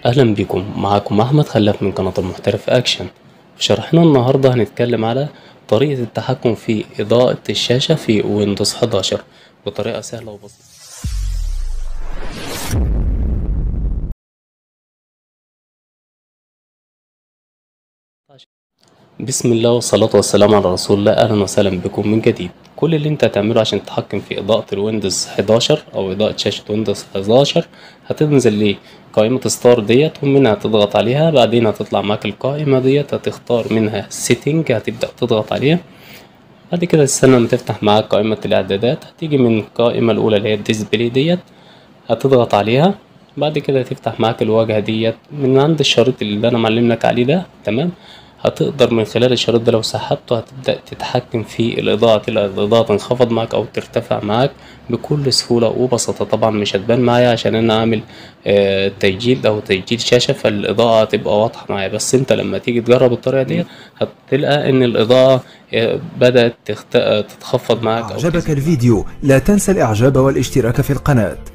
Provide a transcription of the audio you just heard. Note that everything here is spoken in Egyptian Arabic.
أهلا بكم معكم أحمد خلاف من قناة المحترف أكشن في شرحنا النهاردة هنتكلم على طريقة التحكم في إضاءة الشاشة في ويندوز 11 بطريقة سهلة وبسيطة بسم الله والصلاة والسلام على رسول الله أهلا وسهلا بكم من جديد كل اللي انت هتعمله عشان تتحكم في إضاءة الويندوز 11 أو إضاءة شاشة ويندوز 11 هتنزل لقائمة ستار ديت ومنها تضغط عليها بعدين هتطلع معاك القائمة ديت هتختار منها سيتنج هتبدأ تضغط عليها بعد كده تستنى لما تفتح معاك قائمة الإعدادات هتيجي من القائمة الأولى اللي هي الديسبلاي ديت هتضغط عليها بعد كده هتفتح معاك الواجهة ديت من عند الشريط اللي أنا معلم لك عليه ده تمام هتقدر من خلال الشريط ده لو سحبته هتبدأ تتحكم في الإضاءة تلاقي الإضاءة تنخفض معاك أو ترتفع معاك بكل سهولة وبساطة طبعا مش هتبان معايا عشان أنا عامل آه تسجيل أو تسجيل شاشة فالإضاءة هتبقى واضحة معايا بس أنت لما تيجي تجرب الطريقة دي هتلقى إن الإضاءة آه بدأت تخت... تتخفض معاك أعجبك الفيديو لا تنسى الإعجاب والاشتراك في القناة